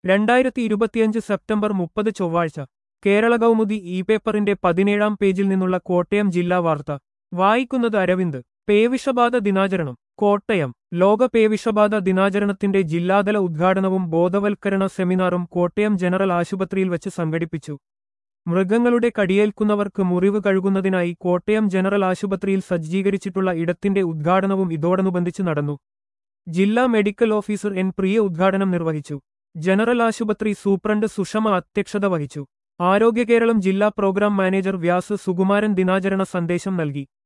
രണ്ടായിരത്തി ഇരുപത്തിയഞ്ച് സെപ്റ്റംബർ മുപ്പത് ചൊവ്വാഴ്ച കേരള കൗമുദി ഇ പേപ്പറിന്റെ പതിനേഴാം പേജിൽ നിന്നുള്ള കോട്ടയം ജില്ലാ വാർത്ത വായിക്കുന്നത് അരവിന്ദ് പേവിഷബാധ ദിനാചരണം കോട്ടയം ലോക പേവിഷബാധ ദിനാചരണത്തിന്റെ ജില്ലാതല ഉദ്ഘാടനവും ബോധവൽക്കരണ സെമിനാറും കോട്ടയം ജനറൽ ആശുപത്രിയിൽ വച്ച് സംഘടിപ്പിച്ചു മൃഗങ്ങളുടെ കടിയേൽക്കുന്നവർക്ക് മുറിവ് കഴുകുന്നതിനായി കോട്ടയം ജനറൽ ആശുപത്രിയിൽ സജ്ജീകരിച്ചിട്ടുള്ള ഇടത്തിന്റെ ഉദ്ഘാടനവും ഇതോടനുബന്ധിച്ച് നടന്നു ജില്ലാ മെഡിക്കൽ ഓഫീസർ എൻ പ്രിയ ഉദ്ഘാടനം നിർവഹിച്ചു ജനറൽ ആശുപത്രി സൂപ്രണ്ട് സുഷമ അധ്യക്ഷത വഹിച്ചു ആരോഗ്യ കേരളം ജില്ലാ പ്രോഗ്രാം മാനേജർ വ്യാസ് സുകുമാരൻ ദിനാചരണ സന്ദേശം നൽകി